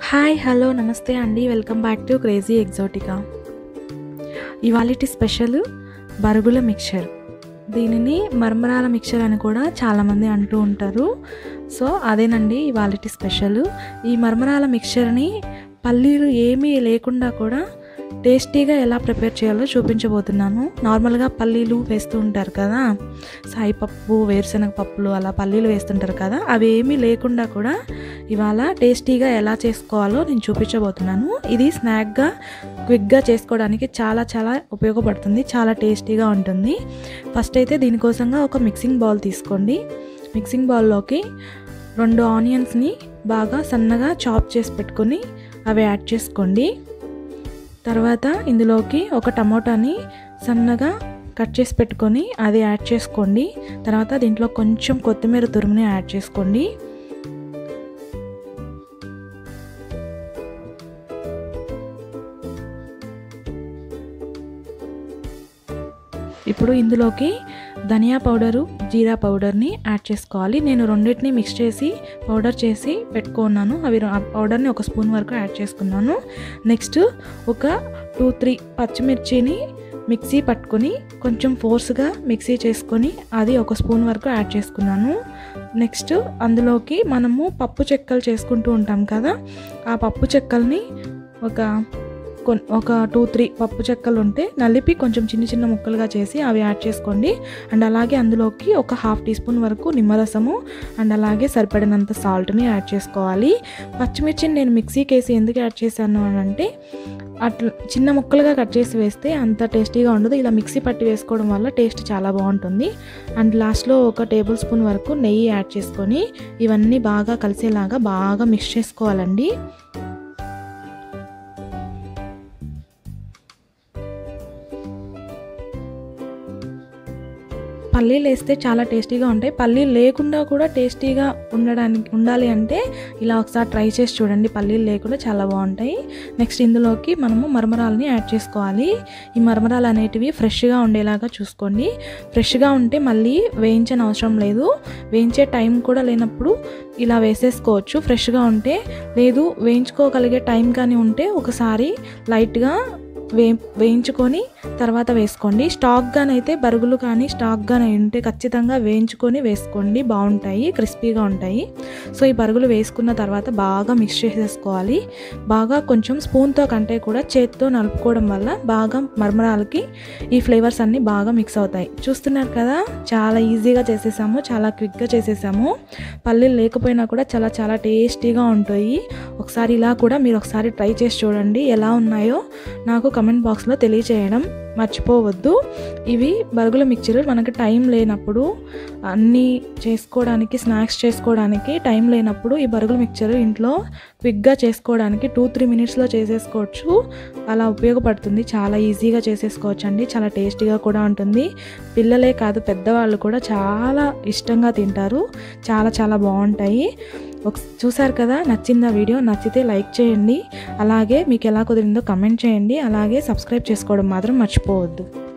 hi hello నమస్తే అండి welcome back to crazy exotica ఇవాళటి స్పెషల్ బరుగుల మిక్చర్ దీనిని మరమరాల మిక్చర్ అని కూడా చాలామంది అంటూ ఉంటారు సో అదేనండి ఇవాళటి స్పెషల్ ఈ మరమరాల మిక్చర్ని పల్లీలు ఏమీ లేకుండా కూడా టేస్టీగా ఎలా ప్రిపేర్ చేయాలో చూపించబోతున్నాను నార్మల్గా పల్లీలు వేస్తూ ఉంటారు కదా సాయి పప్పు వేరుశనగ పప్పులు అలా పల్లీలు వేస్తుంటారు కదా అవి ఏమీ లేకుండా కూడా ఇవాళ టేస్టీగా ఎలా చేసుకోవాలో నేను చూపించబోతున్నాను ఇది స్నాక్గా క్విక్గా చేసుకోవడానికి చాలా చాలా ఉపయోగపడుతుంది చాలా టేస్టీగా ఉంటుంది ఫస్ట్ అయితే దీనికోసంగా ఒక మిక్సింగ్ బౌల్ తీసుకోండి మిక్సింగ్ బౌల్లోకి రెండు ఆనియన్స్ని బాగా సన్నగా చాప్ చేసి పెట్టుకొని అవి యాడ్ చేసుకోండి తర్వాత ఇందులోకి ఒక టమోటాని సన్నగా కట్ చేసి పెట్టుకొని అది యాడ్ చేసుకోండి తర్వాత దీంట్లో కొంచెం కొత్తిమీర తురుముని యాడ్ చేసుకోండి ఇప్పుడు ఇందులోకి ధనియా పౌడరు జీరా పౌడర్ని యాడ్ చేసుకోవాలి నేను రెండింటిని మిక్స్ చేసి పౌడర్ చేసి పెట్టుకున్నాను అవి ఆ పౌడర్ని ఒక స్పూన్ వరకు యాడ్ చేసుకున్నాను నెక్స్ట్ ఒక టూ త్రీ పచ్చిమిర్చిని మిక్సీ పట్టుకొని కొంచెం ఫోర్స్గా మిక్సీ చేసుకొని అది ఒక స్పూన్ వరకు యాడ్ చేసుకున్నాను నెక్స్ట్ అందులోకి మనము పప్పు చెక్కలు చేసుకుంటూ ఉంటాం కదా ఆ పప్పు చెక్కల్ని ఒక ఒక టూ త్రీ పప్పు చెక్కలు ఉంటే నలిపి కొంచెం చిన్న చిన్న ముక్కలుగా చేసి అవి యాడ్ చేసుకోండి అండ్ అలాగే అందులోకి ఒక హాఫ్ టీ స్పూన్ వరకు నిమ్మరసము అండ్ అలాగే సరిపడినంత సాల్ట్ని యాడ్ చేసుకోవాలి పచ్చిమిర్చిని నేను మిక్సీకి వేసి ఎందుకు యాడ్ చేశాను అని అంటే అట్లా చిన్న ముక్కలుగా కట్ చేసి వేస్తే అంత టేస్టీగా ఉండదు ఇలా మిక్సీ పట్టి వేసుకోవడం వల్ల టేస్ట్ చాలా బాగుంటుంది అండ్ లాస్ట్లో ఒక టేబుల్ స్పూన్ వరకు నెయ్యి యాడ్ చేసుకొని ఇవన్నీ బాగా కలిసేలాగా బాగా మిక్స్ చేసుకోవాలండి పల్లీలు వేస్తే చాలా టేస్టీగా ఉంటాయి పల్లీలు లేకుండా కూడా టేస్టీగా ఉండడానికి ఉండాలి అంటే ఇలా ఒకసారి ట్రై చేసి చూడండి పల్లీలు లేకుండా చాలా బాగుంటాయి నెక్స్ట్ ఇందులోకి మనము మరమరాలని యాడ్ చేసుకోవాలి ఈ మరమరాలు అనేటివి ఫ్రెష్గా ఉండేలాగా చూసుకోండి ఫ్రెష్గా ఉంటే మళ్ళీ వేయించని అవసరం లేదు వేయించే టైం కూడా లేనప్పుడు ఇలా వేసేసుకోవచ్చు ఫ్రెష్గా ఉంటే లేదు వేయించుకోగలిగే టైం కానీ ఉంటే ఒకసారి లైట్గా వే వేయించుకొని తర్వాత వేసుకోండి స్టాక్గానైతే బరుగులు కానీ స్టాక్గానే ఉంటే ఖచ్చితంగా వేయించుకొని వేసుకోండి బాగుంటాయి క్రిస్పీగా ఉంటాయి సో ఈ బరుగులు వేసుకున్న తర్వాత బాగా మిక్స్ చేసేసుకోవాలి బాగా కొంచెం స్పూన్తో కంటే కూడా చేత్తో నలుపుకోవడం వల్ల బాగా మరమరాలకి ఈ ఫ్లేవర్స్ అన్నీ బాగా మిక్స్ అవుతాయి చూస్తున్నారు కదా చాలా ఈజీగా చేసేసాము చాలా క్విక్గా చేసేసాము పల్లీలు లేకపోయినా కూడా చాలా చాలా టేస్టీగా ఉంటాయి ఒకసారి ఇలా కూడా మీరు ఒకసారి ట్రై చేసి చూడండి ఎలా ఉన్నాయో నాకు కమెంట్ బాక్స్లో తెలియచేయడం మర్చిపోవద్దు ఇవి బరుగుల మిక్చర్ మనకి టైం లేనప్పుడు అన్నీ చేసుకోవడానికి స్నాక్స్ చేసుకోవడానికి టైం లేనప్పుడు ఈ బరుగుల మిక్చర్ ఇంట్లో క్విక్గా చేసుకోవడానికి టూ త్రీ మినిట్స్లో చేసేసుకోవచ్చు అలా ఉపయోగపడుతుంది చాలా ఈజీగా చేసేసుకోవచ్చు అండి చాలా టేస్టీగా కూడా ఉంటుంది పిల్లలే కాదు పెద్దవాళ్ళు కూడా చాలా ఇష్టంగా తింటారు చాలా చాలా బాగుంటాయి ఒక చూసారు కదా నచ్చిందా వీడియో నచ్చితే లైక్ చేయండి అలాగే మీకు ఎలా కుదిరిందో కమెంట్ చేయండి అలాగే సబ్స్క్రైబ్ చేసుకోవడం మాత్రం మర్చిపోవద్దు